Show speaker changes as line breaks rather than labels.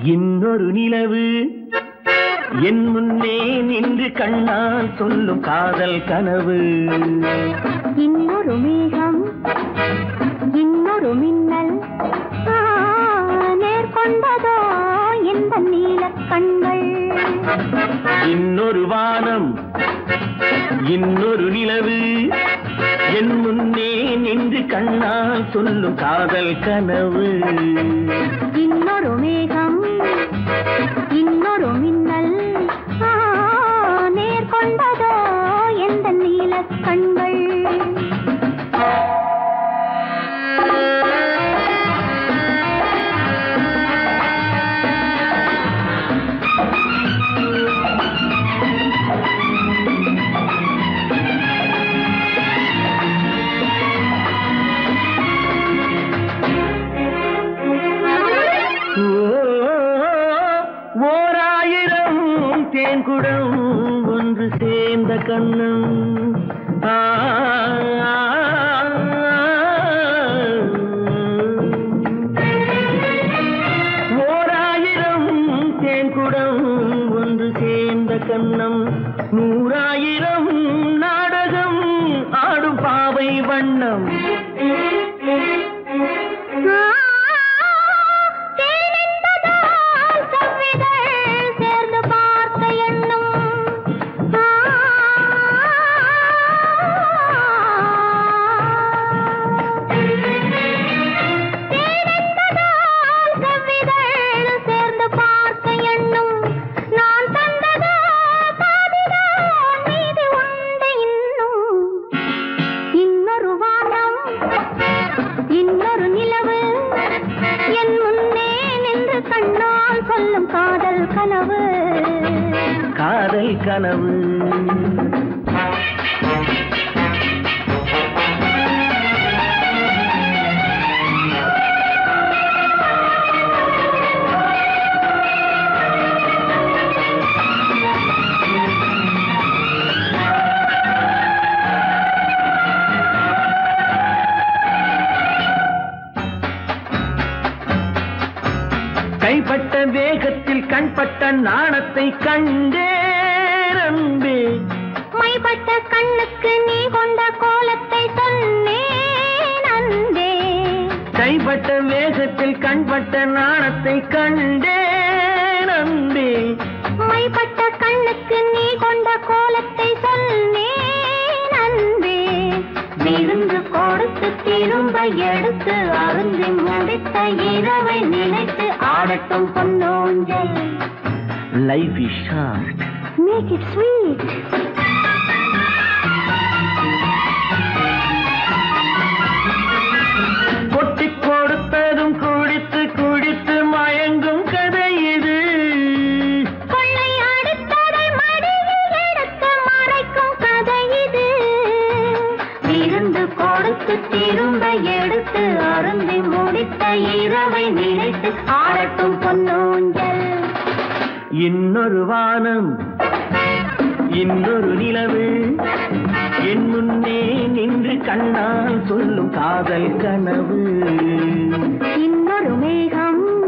இன்னொரு நிலவு என் முன்னே நின்று கண்ணால் சொல்லும் காதல் கனவு
இன்னொரு மேகம் இன்னொரு மின்னல் ஆ, நேர்கொண்டதோ எந்த நீல கண்கள்
இன்னொரு வானம் இன்னொரு நிலவு என் முன்னே நின்று கண்ணால் சொல்லும் காதல் கனவு
இன்னொரு மேகம் இன்னொரு மின்னல் ஆ, நேர்கொண்டதோ எந்த நீல கண்கள்
ஓ, ஓராயிரம் தேன்குடம் ஒன்று சேர்ந்த கண்ணம் ஆ, ஓராயிரம் தேன்குடம் ஒன்று சேர்ந்த கண்ணம் நூறாயிரம் நாடகம் ஆடும் பாவை வண்ணம்
ஆ, தேனென்பதால் செவ்விதழ் சேர்ந்து பார்த்த எண்ணம் ஆ, தேனென்பதால் செவ்விதழ் சேர்ந்து பார்த்த எண்ணம் நான் தந்ததோ பாதிதான் மீதி உண்டு இன்னும் இன்னொரு வானம் இன்னொரு நிலவு என் முன்னே நின்று கண்ணால் சொல்லும் காதல் கனவு
காதல் கனவு கைப்பட்ட வேகத்தில் கண்பட்ட நாணத்தை கண்டேன் அன்பே
மைப்பட்ட கண்ணுக்கு நீ கொண்ட கோலத்தை சொன்னேன் அன்பே
கைப்பட்ட வேகத்தில் கண்பட்ட நாணத்தை கண்டேன் அன்பே
மைப்பட்ட கண்ணுக்கு நீ கொண்ட கோலத்தை சொன்னேன் அன்பே விருந்து கொடுத்து திரும்ப எடுத்து அருந்தி முடித்த இரவை நினைத்து ஆடட்டும் பொன்னோஞ்சல்
life is short
Make it sweet.
கொட்டி கொடுத்ததும் குடித்து குடித்து மயங்கும் கதை இது
கொள்ளை அடித்ததை மடியில் எடுத்து மறைக்கும் கதை இது விருந்து கொடுத்து திரும்ப எடுத்து அருந்தி முடித்த இரவை நினைத்து ஆடட்டும் பொன்னூஞ்சல்
இன்னொரு வானம் இன்னொரு நிலவு என் முன்னே நின்று கண்ணால் சொல்லும் காதல் கனவு
இன்னொரு மேகம்